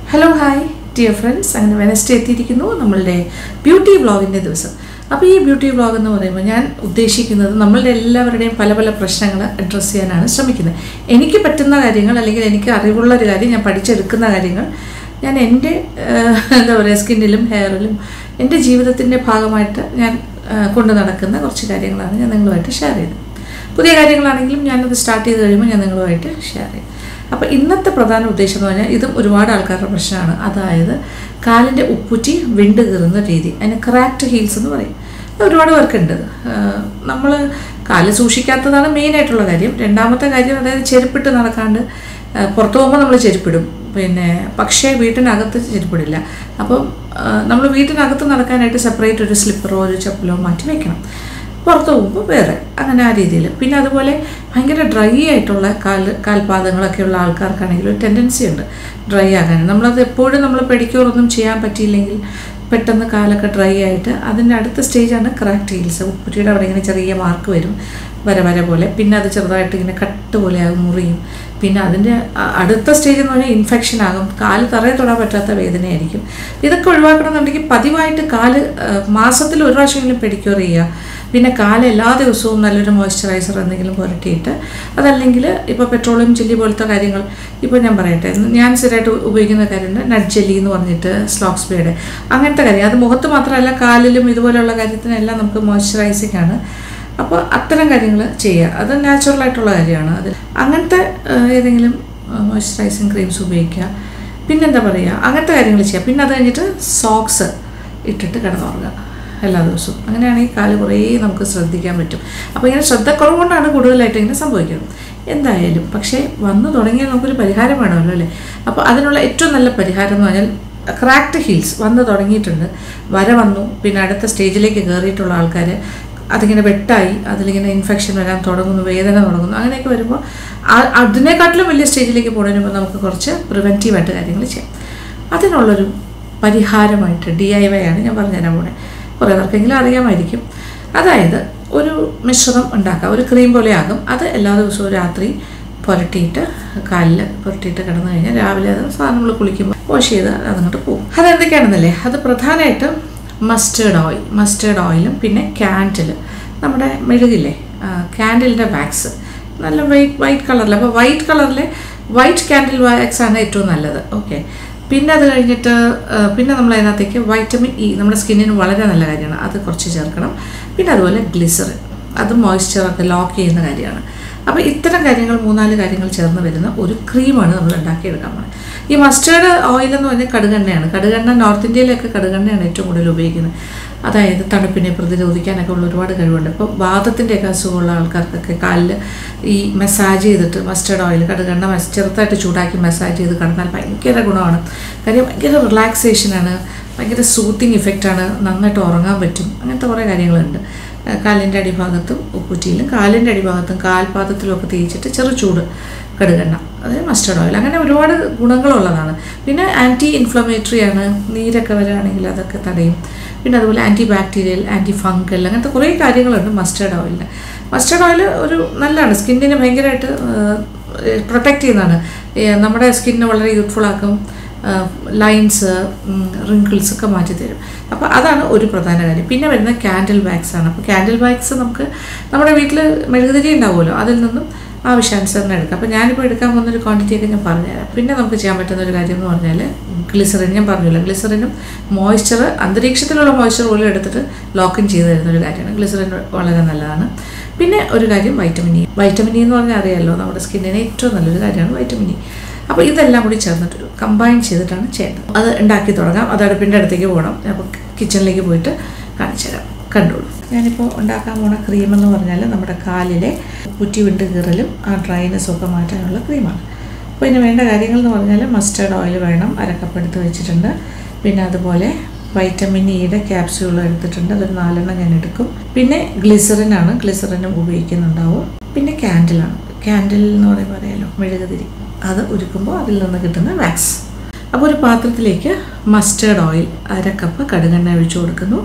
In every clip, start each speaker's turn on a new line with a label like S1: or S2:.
S1: hello hi dear friends അങ്ങനെ Wednesday എത്തിയിരിക്കുന്നു നമ്മളുടെ ബ്യൂട്ടി വ്ളോഗിൻ്റെ ദിവസം അപ്പോൾ ഈ ബ്യൂട്ടി വ്ളോഗ് എന്ന് പറയുമ്പോൾ ഞാൻ ഉദ്ദേശിക്കുന്നത് നമ്മളുടെ എല്ലാവരുടെയും പല പല പ്രശ്നങ്ങൾ അഡ്രസ്സ് ചെയ്യാനാണ് ശ്രമിക്കുന്നത് എനിക്ക് പറ്റുന്ന കാര്യങ്ങൾ അല്ലെങ്കിൽ എനിക്ക് അറിവുള്ള ഒരു കാര്യം ഞാൻ പഠിച്ചെടുക്കുന്ന കാര്യങ്ങൾ ഞാൻ എൻ്റെ ആഹ്, എന്താ പറയുക സ്കിന്നിലും ഹെയറിലും എൻ്റെ ജീവിതത്തിൻ്റെ ഭാഗമായിട്ട് ഞാൻ ആഹ്, കൊണ്ട് നടക്കുന്ന കുറച്ച് കാര്യങ്ങളാണ് ഞാൻ നിങ്ങളുമായിട്ട് ഷെയർ ചെയ്തത് പുതിയ കാര്യങ്ങളാണെങ്കിലും ഞാനത് സ്റ്റാർട്ട് ചെയ്ത് കഴിയുമ്പോൾ ഞാൻ നിങ്ങളുമായിട്ട് ഷെയർ ചെയ്യും അപ്പോൾ ഇന്നത്തെ പ്രധാന ഉദ്ദേശം എന്ന് പറഞ്ഞാൽ ഇതും ഒരുപാട് ആൾക്കാരുടെ പ്രശ്നമാണ് അതായത് കാലിൻ്റെ ഉപ്പുറ്റി വിണ്ട് കീറുന്ന രീതി അതിന് ക്രാക്ട് ഹീൽസ് എന്ന് പറയും അത് ഒരുപാട് പേർക്കുണ്ട് നമ്മൾ കാല് സൂക്ഷിക്കാത്തതാണ് മെയിനായിട്ടുള്ള കാര്യം രണ്ടാമത്തെ കാര്യം അതായത് ചെരുപ്പിട്ട് നടക്കാണ്ട് ആ, പുറത്ത് പോകുമ്പോൾ നമ്മൾ ചെരുപ്പിടും പിന്നെ പക്ഷേ വീട്ടിനകത്ത് ചെരുപ്പിടില്ല അപ്പം നമ്മൾ വീട്ടിനകത്ത് നടക്കാനായിട്ട് സെപ്പറേറ്റ് ഒരു സ്ലിപ്പറോ ഒരു ചപ്പലോ മാറ്റി വെക്കണം പുറത്ത് പോകുമ്പോൾ വേറെ അങ്ങനെ ആ രീതിയിൽ പിന്നെ അതുപോലെ ഭയങ്കര ഡ്രൈ ആയിട്ടുള്ള കാൽ കാൽപാദങ്ങളൊക്കെ ഉള്ള ആൾക്കാർക്കാണെങ്കിൽ ഒരു ടെൻഡൻസി ഉണ്ട് ഡ്രൈ ആകാൻ നമ്മളത് എപ്പോഴും നമ്മൾ പെഡിക്യൂറൊന്നും ചെയ്യാൻ പറ്റിയില്ലെങ്കിൽ പെട്ടെന്ന് കാലൊക്കെ ഡ്രൈ ആയിട്ട് അതിൻ്റെ അടുത്ത സ്റ്റേജാണ് ക്രാക്ട് ഹീൽസ് ഉപ്പുറ്റിയുടെ അവിടെ ഇങ്ങനെ ചെറിയ മാർക്ക് വരും വര വര പോലെ പിന്നെ അത് ചെറുതായിട്ട് ഇങ്ങനെ കട്ട് പോലെ ആകും മുറിയും പിന്നെ അതിൻ്റെ അ- അടുത്ത സ്റ്റേജ് എന്ന് പറഞ്ഞാൽ ഇൻഫെക്ഷൻ ആകും കാല് തറയെ തൊടാൻ പറ്റാത്ത വേദനയായിരിക്കും ഇതൊക്കെ ഒഴിവാക്കണമെന്നുണ്ടെങ്കിൽ പതിവായിട്ട് കാല് ആ, മാസത്തിൽ ഒരു പ്രാവശ്യമെങ്കിലും പെഡിക്യൂർ ചെയ്യുക പിന്നെ കാല് എല്ലാ ദിവസവും നല്ലൊരു മോയ്സ്ചറൈസർ എന്തെങ്കിലും പുരട്ടിയിട്ട് അതല്ലെങ്കിൽ ഇപ്പോൾ പെട്രോളിയം ജെല്ലി പോലത്തെ കാര്യങ്ങൾ ഇപ്പോൾ ഞാൻ പറയട്ടെ ഞാൻ സ്ഥിരമായിട്ട് ഉപയോഗിക്കുന്ന കാര്യമുണ്ട് നട്ട് ജെല്ലി എന്ന് പറഞ്ഞിട്ട് സ്ലോക്സ് ബേഡ് അങ്ങനത്തെ കാര്യം അത് മുഖത്ത് മാത്രമല്ല കാലിലും ഇതുപോലെയുള്ള കാര്യത്തിനെല്ലാം നമുക്ക് മോയ്സ്ചറൈസിങ് ആണ് അപ്പോൾ അത്തരം കാര്യങ്ങൾ ചെയ്യുക അത് നാച്ചുറൽ ആയിട്ടുള്ള കാര്യമാണ് അത് അങ്ങനത്തെ ആ, ഏതെങ്കിലും മോയ്സ്ചറൈസിങ് ക്രീംസ് ഉപയോഗിക്കുക പിന്നെന്താ പറയുക അങ്ങനത്തെ കാര്യങ്ങൾ ചെയ്യുക പിന്നെ അത് കഴിഞ്ഞിട്ട് സോക്സ് ഇട്ടിട്ട് കിടന്നുറങ്ങുക എല്ലാ ദിവസവും അങ്ങനെയാണെങ്കിൽ കാല് കുറേ നമുക്ക് ശ്രദ്ധിക്കാൻ പറ്റും അപ്പോൾ ഇങ്ങനെ ശ്രദ്ധക്കുറവ് കൊണ്ടാണ് കൂടുതലായിട്ട് ഇങ്ങനെ സംഭവിക്കുന്നത് എന്തായാലും പക്ഷേ വന്നു തുടങ്ങിയാൽ നമുക്കൊരു പരിഹാരം വേണമല്ലോ അല്ലേ അപ്പോൾ അതിനുള്ള ഏറ്റവും നല്ല പരിഹാരം എന്ന് പറഞ്ഞാൽ ക്രാക്ട് ഹീൽസ് വന്ന് തുടങ്ങിയിട്ടുണ്ട് വര വന്നു പിന്നെ അടുത്ത സ്റ്റേജിലേക്ക് കയറിയിട്ടുള്ള ആൾക്കാർ അതിങ്ങനെ വെട്ടായി അതിലിങ്ങനെ ഇൻഫെക്ഷൻ വരാൻ തുടങ്ങുന്നു വേദന തുടങ്ങുന്നു അങ്ങനെയൊക്കെ വരുമ്പോൾ ആ- അതിനെക്കാട്ടിലും വലിയ സ്റ്റേജിലേക്ക് പോകുന്നതിന് മുമ്പ് നമുക്ക് കുറച്ച് പ്രിവെൻറ്റീവായിട്ട് കാര്യങ്ങൾ ചെയ്യാം അതിനുള്ളൊരു പരിഹാരമായിട്ട് ഡി ഐ വൈ ആണ് ഞാൻ പറഞ്ഞുതരാൻ പോണേ കുറേ പേർക്കെങ്കിലും അറിയാമായിരിക്കും അതായത് ഒരു മിശ്രിതം ഉണ്ടാക്കുക ഒരു ക്രീം പോലെ ആകും അത് എല്ലാ ദിവസവും രാത്രി പുരട്ടിയിട്ട് കാലിൽ പുരട്ടിയിട്ട് കിടന്നു കഴിഞ്ഞാൽ രാവിലെ അത് സാധനം നമ്മൾ കുളിക്കുമ്പോൾ വാഷ് ചെയ്ത് അതങ്ങോട്ട് പോകും അതെന്തൊക്കെയാണെന്നല്ലേ അത് പ്രധാനമായിട്ടും മസ്റ്റേർഡ് ഓയിൽ മസ്റ്റേർഡ് ഓയിലും പിന്നെ ക്യാൻഡിൽ നമ്മുടെ മെഴുകില്ലേ ക്യാൻഡിലിൻ്റെ വാക്സ് നല്ല വൈറ്റ് വൈറ്റ് കളറിൽ അപ്പോൾ വൈറ്റ് കളറിൽ വൈറ്റ് ക്യാൻഡിൽ വാക്സ് ആണ് ഏറ്റവും നല്ലത് ഓക്കെ പിന്നെ അത് കഴിഞ്ഞിട്ട് ആ, പിന്നെ നമ്മൾ അതിനകത്തേക്ക് വൈറ്റമിൻ ഇ നമ്മുടെ സ്കിന്നിന് വളരെ നല്ല കാര്യമാണ് അത് കുറച്ച് ചേർക്കണം പിന്നെ അതുപോലെ ഗ്ലിസറിൻ അത് മോയ്സ്ചറൊക്കെ ലോക്ക് ചെയ്യുന്ന കാര്യമാണ് അപ്പോൾ ഇത്തരം കാര്യങ്ങൾ മൂന്നാല് കാര്യങ്ങൾ ചേർന്ന് വരുന്ന ഒരു ക്രീമാണ് നമ്മൾ ഉണ്ടാക്കിയെടുക്കാൻ പോകുന്നത് ഈ മസ്റ്റേർഡ് ഓയിൽ എന്ന് പറഞ്ഞാൽ കടുകെണ്ണയാണ് കടുകെണ്ണ നോർത്ത് ഇന്ത്യയിലൊക്കെ കടുകെണ്ണയാണ് ഏറ്റവും കൂടുതൽ ഉപയോഗിക്കുന്നത് അതായത് തണുപ്പിനെ പ്രതിരോധിക്കാനൊക്കെ ഉള്ള ഒരുപാട് കഴിവുണ്ട് ഇപ്പോൾ വാദത്തിൻ്റെയൊക്കെ അസുഖമുള്ള ആൾക്കാർക്കൊക്കെ കാലിൽ ഈ മസാജ് ചെയ്തിട്ട് മസ്റ്റേർഡ് ഓയിൽ കടുകെണ്ണ മസ് ചെറുതായിട്ട് ചൂടാക്കി മസാജ് ചെയ്ത് കിടന്നാൽ ഭയങ്കര ഗുണമാണ് കാര്യം ഭയങ്കര റിലാക്സേഷനാണ് ഭയങ്കര സൂത്തിങ് ഇഫക്റ്റാണ് നന്നായിട്ട് ഉറങ്ങാൻ പറ്റും അങ്ങനത്തെ കുറേ കാര്യങ്ങളുണ്ട് ഏഹ് കാലിൻ്റെ അടിഭാഗത്തും ഉപ്പുറ്റിയിലും കാലിൻ്റെ അടിഭാഗത്തും കാൽപാദത്തിലും ഒക്കെ തേച്ചിട്ട് ചെറു ചൂട് കടുകെണ്ണ അതായത് മസ്റ്റർഡ് ഓയിൽ അങ്ങനെ ഒരുപാട് ഗുണങ്ങളുള്ളതാണ് പിന്നെ ആൻറ്റി ഇൻഫ്ലമേറ്ററി ആണ് നീരൊക്കെ വരികയാണെങ്കിൽ അതൊക്കെ തടയും പിന്നെ അതുപോലെ ആൻറ്റി ബാക്ടീരിയൽ ആൻറ്റി ഫംഗൽ അങ്ങനത്തെ കുറേ കാര്യങ്ങളുണ്ട് മസ്റ്റേർഡ് ഓയിലിന് മസ്റ്റേർഡ് ഓയിൽ ഒരു നല്ലതാണ് സ്കിന്നിന് ഭയങ്കരമായിട്ട് പ്രൊട്ടക്റ്റ് ചെയ്യുന്നതാണ് ഏഹ് നമ്മുടെ സ്കിന്നിനെ വളരെ യൂത്ത്ഫുൾ ആക്കും ലൈൻസ് റിങ്കിൾസ് ഒക്കെ മാറ്റി തരും അപ്പോൾ അതാണ് ഒരു പ്രധാന കാര്യം പിന്നെ വരുന്ന ക്യാൻഡിൽ വാക്സ് ആണ് അപ്പോൾ ക്യാൻഡിൽ വാക്സ് നമുക്ക് നമ്മുടെ വീട്ടിൽ മെഴുകുതിരി ഉണ്ടാവുമല്ലോ അതിൽ നിന്നും ആവശ്യാനുസരണം എടുക്കാം അപ്പോൾ ഞാനിപ്പോൾ എടുക്കാൻ പോകുന്ന ഒരു ക്വാണ്ടിറ്റി ഒക്കെ ഞാൻ പറഞ്ഞുതരാം പിന്നെ നമുക്ക് ചെയ്യാൻ പറ്റുന്ന ഒരു കാര്യം എന്ന് പറഞ്ഞാൽ ഗ്ലിസറിൻ ഞാൻ പറഞ്ഞില്ല ഗ്ലിസറിനും മോയ്സ്ചർ അന്തരീക്ഷത്തിലുള്ള മോയ്സ്ചർ പോലും എടുത്തിട്ട് ലോക്കിൻ ചെയ്ത് തരുന്ന ഒരു കാര്യമാണ് ഗ്ലിസറിൻ വളരെ നല്ലതാണ് പിന്നെ ഒരു കാര്യം വൈറ്റമിൻ ഇ വൈറ്റമിൻ ഇ എന്ന് പറഞ്ഞാൽ അറിയാമല്ലോ നമ്മുടെ സ്കിന്നിന് ഏറ്റവും നല്ലൊരു കാര്യമാണ് വൈറ്റമിൻ ഇ അപ്പോൾ ഇതെല്ലാം കൂടി ചേർന്നിട്ട് കമ്പൈൻ ചെയ്തിട്ടാണ് ചെയ്യുന്നത് അത് ഉണ്ടാക്കി തുടങ്ങാം അത് അടുപ്പിൻ്റെ അടുത്തേക്ക് പോകണം അപ്പോൾ കിച്ചണിലേക്ക് പോയിട്ട് കാണിച്ചു തരാം കണ്ടോളൂ ഞാനിപ്പോൾ ഉണ്ടാക്കാൻ പോണ ക്രീം എന്ന് പറഞ്ഞാൽ നമ്മുടെ കാലിലെ കുറ്റി വിണ്ട് കീറലും ആ ഡ്രൈനെസ്സും ഒക്കെ മാറ്റാനുള്ള ക്രീമാണ് അപ്പോൾ ഇതിന് വേണ്ട കാര്യങ്ങൾ എന്ന് പറഞ്ഞാൽ മസ്റ്റേർഡ് ഓയിൽ വേണം അരക്കപ്പ് എടുത്ത് വെച്ചിട്ടുണ്ട് പിന്നെ അതുപോലെ വൈറ്റമിൻ ഇയുടെ ക്യാപ്സ്യൂൾ എടുത്തിട്ടുണ്ട് അതൊരു നാലെണ്ണം ഞാൻ എടുക്കും പിന്നെ ഗ്ലിസറിനാണ് ഗ്ലിസറിനും ഉപയോഗിക്കുന്നുണ്ടാവും പിന്നെ ക്യാൻഡിലാണ് ക്യാൻഡിൽ എന്ന് പറയുമ്പോൾ അറിയാലോ മെഴുകുതിരി അത് ഉരുക്കുമ്പോൾ അതിൽ നിന്ന് കിട്ടുന്ന വാക്സ് അപ്പോൾ ഒരു പാത്രത്തിലേക്ക് മസ്റ്റേർഡ് ഓയിൽ അര കപ്പ് കടുകെണ്ണ ഒഴിച്ചു കൊടുക്കുന്നു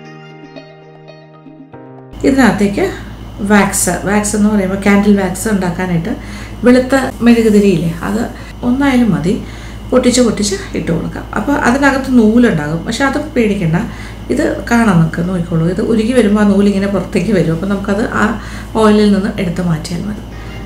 S1: ഇതിനകത്തേക്ക് വാക്സ് വാക്സ് എന്ന് പറയുമ്പോൾ ക്യാൻഡിൽ വാക്സ് ഉണ്ടാക്കാനായിട്ട് വെളുത്ത മെഴുകുതിരിയില്ലേ അത് ഒന്നായാലും മതി പൊട്ടിച്ച് പൊട്ടിച്ച് ഇട്ട് കൊടുക്കാം അപ്പോൾ അതിനകത്ത് നൂലുണ്ടാകും പക്ഷെ അത് പേടിക്കണ്ട ഇത് കാണാം നമുക്ക് നോക്കിക്കോളൂ ഇത് ഉരുകി വരുമ്പോൾ ആ നൂലിങ്ങനെ പുറത്തേക്ക് വരും അപ്പോൾ നമുക്കത് ആ ഓയിലിൽ നിന്ന് എടുത്ത് മാറ്റിയാൽ മതി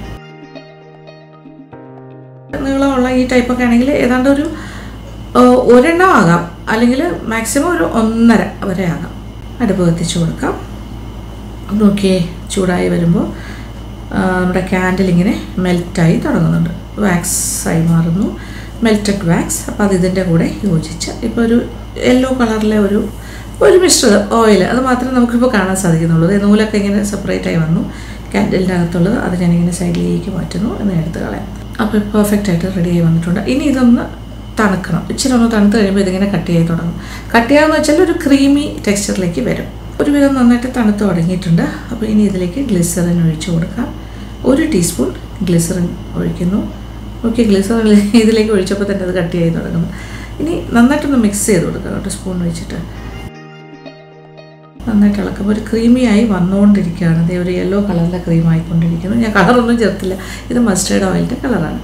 S1: നീളമുള്ള ഈ ടൈപ്പൊക്കെ ആണെങ്കിൽ ഏതാണ്ട് ഒരു ഏഹ്, ഒരെണ്ണം ആകാം അല്ലെങ്കിൽ മാക്സിമം ഒരു ഒന്നര വരെ ആകാം അടുപ്പ് കത്തിച്ച് കൊടുക്കാം നോക്കിയേ ചൂടായി വരുമ്പോൾ ആ, നമ്മുടെ ക്യാൻഡിൽ ഇങ്ങനെ മെൽറ്റായി തുടങ്ങുന്നുണ്ട് വാക്സ് ആയി മാറുന്നു മെൽറ്റഡ് വാക്സ് അപ്പോൾ അത് ഇതിൻ്റെ കൂടെ യോജിച്ച് ഇപ്പോൾ ഒരു യെല്ലോ കളറിലെ ഒരു ഒരു മിശ്രിതം ഓയിൽ അത് മാത്രമേ നമുക്കിപ്പോൾ കാണാൻ സാധിക്കുന്നുള്ളൂ ദേ നൂലൊക്കെ ഇങ്ങനെ സെപ്പറേറ്റ് ആയി വന്നു ക്യാൻഡിലിൻ്റെ അകത്തുള്ളത് അത് ഞാനിങ്ങനെ സൈഡിലേക്ക് മാറ്റുന്നു എന്ന് എടുത്ത് കളയാം അപ്പോൾ പെർഫെക്റ്റ് ആയിട്ട് റെഡി ആയി വന്നിട്ടുണ്ട് ഇനി ഇതൊന്ന് തണുക്കണം ഇച്ചിരി ഒന്ന് തണുത്ത് കഴിയുമ്പോൾ ഇതിങ്ങനെ കട്ട് ചെയ്ത് തുടങ്ങും കട്ട് ചെയ്യാന്ന് വെച്ചാൽ ഒരു ക്രീമി ടെക്സ്ചറിലേക്ക് വരും ഒരുവിധം നന്നായിട്ട് തണുത്ത് തുടങ്ങിയിട്ടുണ്ട് അപ്പോൾ ഇനി ഇതിലേക്ക് ഗ്ലിസറിൻ ഒഴിച്ചു കൊടുക്കാം ഒരു ടീസ്പൂൺ ഗ്ലിസറിൻ ഒഴിക്കുന്നു ഓക്കെ ഗ്ലിസറിൻ ഇതിലേക്ക് ഒഴിച്ചപ്പോൾ തന്നെ അത് കട്ട് ചെയ്ത് തുടങ്ങുന്നു ഇനി നന്നായിട്ടൊന്ന് മിക്സ് ചെയ്ത് കൊടുക്കാം കേട്ടോ സ്പൂൺ വെച്ചിട്ട് നന്നായിട്ട് ഇളക്കുമ്പോൾ ഒരു ക്രീമിയായി വന്നുകൊണ്ടിരിക്കുകയാണ് ദേ ഒരു യെല്ലോ കളറിലെ ക്രീം ആയിക്കൊണ്ടിരിക്കുന്നു ഞാൻ കളറൊന്നും ചേർത്തില്ല ഇത് മസ്റ്റേർഡ് ഓയിലിൻ്റെ കളറാണ്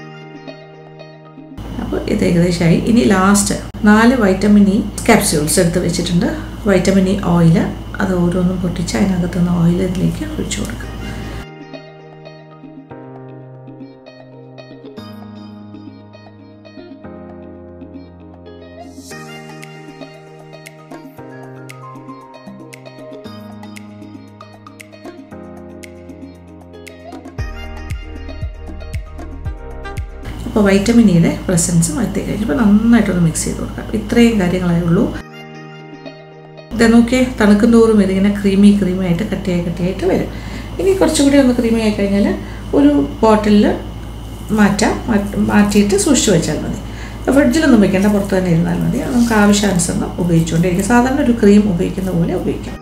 S1: അപ്പോൾ ഇത് ഏകദേശമായി ഇനി ലാസ്റ്റ് നാല് വൈറ്റമിൻ ഇ ക്യാപ്സ്യൂൾസ് എടുത്ത് വെച്ചിട്ടുണ്ട് വൈറ്റമിൻ ഇ ഓയിൽ അത് ഓരോന്നും പൊട്ടിച്ച് അതിനകത്ത് നിന്ന് ഓയിൽ ഇതിലേക്ക് ഒഴിച്ചു കൊടുക്കാം അപ്പോൾ വൈറ്റമിൻ ഇയുടെ പ്രസൻസ് മാറ്റി കഴിഞ്ഞപ്പോൾ നന്നായിട്ടൊന്ന് മിക്സ് ചെയ്ത് കൊടുക്കാം ഇത്രയും കാര്യങ്ങളേ ഉള്ളൂ ഇത് നോക്കിയേ തണുക്കും തോറും ഇതിങ്ങനെ ക്രീമി ക്രീമി ആയിട്ട് കട്ടിയായി കട്ടിയായിട്ട് വരും ഇനി കുറച്ചും കൂടി ഒന്ന് ക്രീമി ആയി കഴിഞ്ഞാൽ ഒരു ബോട്ടിലിൽ മാറ്റാം മാറ്റ് മാറ്റിയിട്ട് സൂക്ഷിച്ച് വെച്ചാൽ മതി ഫ്രിഡ്ജിലൊന്നും വെക്കേണ്ട പുറത്ത് തന്നെ ഇരുന്നാൽ മതി അത് നമുക്ക് ആവശ്യാനുസരണം ഉപയോഗിച്ചുകൊണ്ടിരിക്കും സാധാരണ ഒരു ക്രീം ഉപയോഗിക്കുന്ന പോലെ ഉപയോഗിക്കാം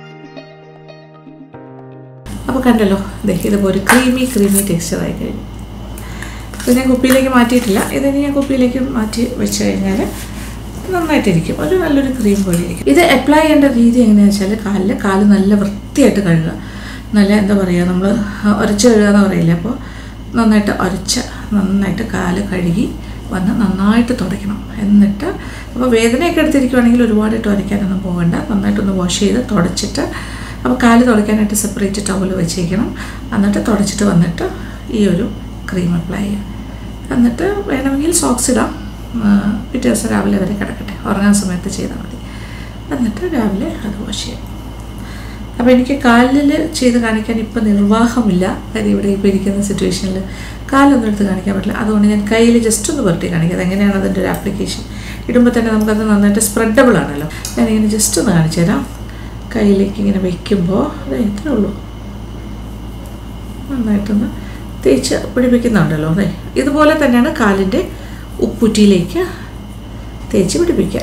S1: അപ്പോൾ കണ്ടല്ലോ ദേ ഇതുപോലെ ഒരു ക്രീമി ക്രീമി ടെക്സ്ചർ ആയി കഴിഞ്ഞു ഇത് ഞാൻ കുപ്പിയിലേക്ക് മാറ്റിയിട്ടില്ല ഇതിന് ഞാൻ കുപ്പിയിലേക്ക് മാറ്റി വെച്ച് കഴിഞ്ഞാൽ നന്നായിട്ടിരിക്കും ഒരു നല്ലൊരു ക്രീം പോലെ ഇരിക്കും ഇത് അപ്ലൈ ചെയ്യേണ്ട രീതി എങ്ങനെയാണെന്ന് വെച്ചാൽ കാലിൽ കാല് നല്ല വൃത്തിയായിട്ട് കഴുകുക നല്ല എന്താ പറയുക നമ്മൾ ഉരച്ച് കഴുകുക എന്ന് പറയില്ല അപ്പോൾ നന്നായിട്ട് ഉരച്ച് നന്നായിട്ട് കാല് കഴുകി വന്ന് നന്നായിട്ട് തുടയ്ക്കണം എന്നിട്ട് അപ്പോൾ വേദനയൊക്കെ എടുത്തിരിക്കുവാണെങ്കിൽ ഒരുപാടിട്ട് ഉരയ്ക്കാനൊന്നും പോകണ്ട നന്നായിട്ടൊന്ന് വാഷ് ചെയ്ത് തുടച്ചിട്ട് അപ്പോൾ കാല് തുടയ്ക്കാനായിട്ട് സെപ്പറേറ്റ് ടവൽ വെച്ചേക്കണം എന്നിട്ട് തുടച്ചിട്ട് വന്നിട്ട് ഈ ഒരു ക്രീം അപ്ലൈ ചെയ്യുക എന്നിട്ട് വേണമെങ്കിൽ സോക്സ് ഇടാം ആ, പിറ്റേ ദിവസം രാവിലെ വരെ കിടക്കട്ടെ ഉറങ്ങാൻ സമയത്ത് ചെയ്താൽ മതി എന്നിട്ട് രാവിലെ അത് വാഷ് ചെയ്യാം അപ്പോൾ എനിക്ക് കാലിൽ ചെയ്ത് കാണിക്കാൻ ഇപ്പം നിർവാഹമില്ല കാര്യം ഇവിടെ ഇപ്പോൾ ഇരിക്കുന്ന സിറ്റുവേഷനിൽ കാലൊന്നും എടുത്ത് കാണിക്കാൻ പറ്റില്ല അതുകൊണ്ട് ഞാൻ കയ്യിൽ ജസ്റ്റ് ഒന്ന് പുരട്ടി കാണിക്കാം അതെങ്ങനെയാണ് അതിൻ്റെ ഒരു ആപ്ലിക്കേഷൻ ഇടുമ്പോൾ തന്നെ നമുക്കത് നന്നായിട്ട് സ്പ്രെഡബിൾ ആണല്ലോ ഞാനിങ്ങനെ ജസ്റ്റ് ഒന്ന് കാണിച്ചു തരാം കയ്യിലേക്ക് ഇങ്ങനെ വയ്ക്കുമ്പോൾ അത് ഇത്രേ ഉള്ളൂ നന്നായിട്ടൊന്ന് തേച്ച് പിടിപ്പിക്കുന്നുണ്ടല്ലോ അതെ ഇതുപോലെ തന്നെയാണ് കാലിൻ്റെ ഉപ്പുറ്റിയിലേക്ക് തേച്ച് പിടിപ്പിക്കുക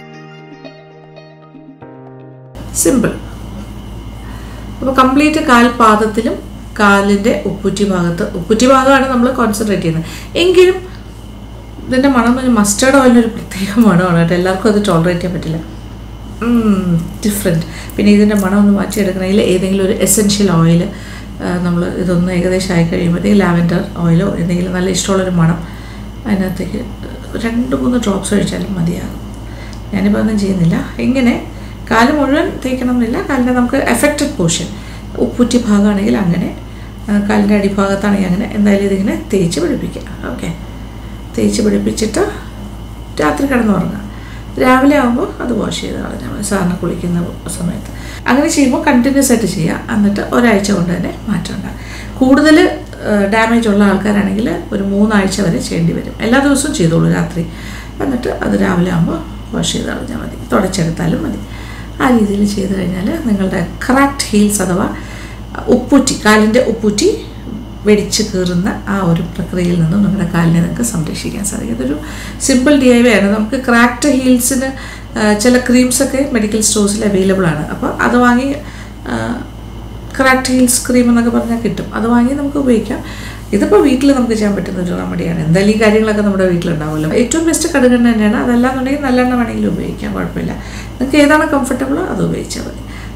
S1: സിമ്പിൾ അപ്പോൾ കംപ്ലീറ്റ് കാൽപാദത്തിലും കാലിൻ്റെ ഉപ്പുറ്റി ഭാഗത്ത് ഉപ്പുറ്റി ഭാഗമാണ് നമ്മൾ കോൺസെൻട്രേറ്റ് ചെയ്യുന്നത് എങ്കിലും ഇതിൻ്റെ മണം എന്ന് പറഞ്ഞാൽ മസ്റ്റേർഡ് ഓയിലിന് ഒരു പ്രത്യേക മണമാണ് കേട്ടോ എല്ലാവർക്കും അത് ടോളറേറ്റ് ചെയ്യാൻ പറ്റില്ല ഡിഫറെൻറ്റ് പിന്നെ ഇതിൻ്റെ മണം ഒന്ന് മാറ്റിയെടുക്കണമെങ്കിൽ ഏതെങ്കിലും ഒരു എസെൻഷ്യൽ ഓയിൽ നമ്മൾ ഇതൊന്ന് ഏകദേശം ആയി കഴിയുമ്പോഴത്തേക്ക് ലാവൻഡർ ഓയിലോ എന്തെങ്കിലും നല്ല ഇഷ്ടമുള്ളൊരു മണം അതിനകത്തേക്ക് രണ്ട് മൂന്ന് ഡ്രോപ്സ് ഒഴിച്ചാലും മതിയാകും ഞാനിപ്പോൾ ഒന്നും ചെയ്യുന്നില്ല ഇങ്ങനെ കാല് മുഴുവൻ തേക്കണം എന്നില്ല കാലിൻ്റെ നമുക്ക് എഫക്റ്റഡ് പോർഷൻ ഉപ്പുറ്റി ഭാഗമാണെങ്കിൽ അങ്ങനെ ആ, കാലിൻ്റെ അടിഭാഗത്താണെങ്കിൽ അങ്ങനെ എന്തായാലും ഇതിങ്ങനെ തേച്ച് പിടിപ്പിക്കുക ഓക്കെ തേച്ച് പിടിപ്പിച്ചിട്ട് രാത്രി കിടന്നുറങ്ങുക രാവിലെ ആകുമ്പോൾ അത് വാഷ് ചെയ്ത് കളഞ്ഞാൽ മതി സാറിന് കുളിക്കുന്ന സമയത്ത് അങ്ങനെ ചെയ്യുമ്പോൾ കണ്ടിന്യൂസ് ആയിട്ട് ചെയ്യുക എന്നിട്ട് ഒരാഴ്ച കൊണ്ട് തന്നെ മാറ്റം ഉണ്ടാകും കൂടുതൽ ഡാമേജ് ഉള്ള ആൾക്കാരാണെങ്കിൽ ഒരു മൂന്നാഴ്ച വരെ ചെയ്യേണ്ടി വരും എല്ലാ ദിവസവും ചെയ്തോളൂ രാത്രി എന്നിട്ട് അത് രാവിലെ ആകുമ്പോൾ വാഷ് ചെയ്ത് കളഞ്ഞാൽ മതി തുടച്ചെടുത്താലും മതി ആ രീതിയിൽ ചെയ്ത് കഴിഞ്ഞാൽ നിങ്ങളുടെ ക്രാക്ട് ഹീൽസ് അഥവാ ഉപ്പുറ്റി കാലിൻ്റെ ഉപ്പുറ്റി വെടിച്ച് കീറുന്ന ആ ഒരു പ്രക്രിയയിൽ നിന്നും നിങ്ങളുടെ കാലിനെ നിങ്ങൾക്ക് സംരക്ഷിക്കാൻ സാധിക്കും ഇതൊരു സിമ്പിൾ ഡി ഐ വൈ ആണ് നമുക്ക് ക്രാക്ട് ഹീൽസിന് ചില ക്രീംസൊക്കെ മെഡിക്കൽ സ്റ്റോഴ്സിൽ അവൈലബിൾ ആണ് അപ്പോൾ അത് വാങ്ങി ക്രാക്ട് ഹീൽസ് ക്രീം എന്നൊക്കെ പറഞ്ഞാൽ കിട്ടും അത് വാങ്ങി നമുക്ക് ഉപയോഗിക്കാം ഇതിപ്പോൾ വീട്ടിൽ നമുക്ക് ചെയ്യാൻ പറ്റുന്ന ഒരു റെമഡിയാണ് എന്തായാലും ഈ കാര്യങ്ങളൊക്കെ നമ്മുടെ വീട്ടിലുണ്ടാവുമല്ലോ ഏറ്റവും ബെസ്റ്റ് കടുകെണ്ണ തന്നെയാണ് അതല്ലാന്നുണ്ടെങ്കിൽ നല്ലെണ്ണ വേണമെങ്കിലും ഉപയോഗിക്കാം കുഴപ്പമില്ല നിങ്ങൾക്ക് ഏതാണ് കംഫർട്ടബിൾ അത് ഉപയോഗിച്ചാൽ മതി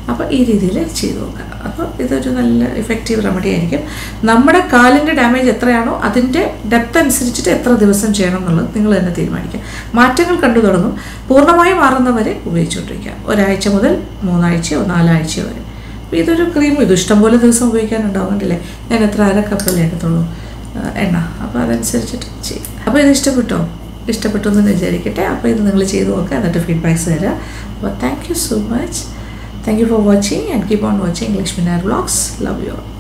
S1: അപ്പോൾ ഈ രീതിയിൽ ചെയ്തു നോക്കുക അപ്പോൾ ഇതൊരു നല്ല ഇഫക്റ്റീവ് റെമഡി ആയിരിക്കും നമ്മുടെ കാലിൻ്റെ ഡാമേജ് എത്രയാണോ അതിൻ്റെ ഡെപ്ത് അനുസരിച്ചിട്ട് എത്ര ദിവസം ചെയ്യണം എന്നുള്ളത് നിങ്ങൾ തന്നെ തീരുമാനിക്കുക മാറ്റങ്ങൾ കണ്ടു തുടങ്ങും പൂർണ്ണമായി മാറുന്നവരെ ഉപയോഗിച്ചുകൊണ്ടിരിക്കുക ഒരാഴ്ച മുതൽ മൂന്നാഴ്ചയോ നാലാഴ്ചയോ വരെ അപ്പോൾ ഇതൊരു ക്രീം ഇത് ഇഷ്ടംപോലെ ദിവസം ഉപയോഗിക്കാനുണ്ടാവും കണ്ടില്ലേ ഞാൻ എത്ര അര കപ്പല്ലേ എടുത്തുള്ളൂ ആ, എണ്ണ അപ്പോൾ അതനുസരിച്ചിട്ട് ചെയ്യും അപ്പോൾ ഇത് ഇഷ്ടപ്പെട്ടോ ഇഷ്ടപ്പെട്ടു എന്ന് വിചാരിക്കട്ടെ അപ്പോൾ ഇത് നിങ്ങൾ ചെയ്ത് നോക്കുക എന്നിട്ട് ഫീഡ്ബാക്ക്സ് തരാം അപ്പോൾ thank you so much thank you for watching and keep on watching Lakshmi Nair vlogs love U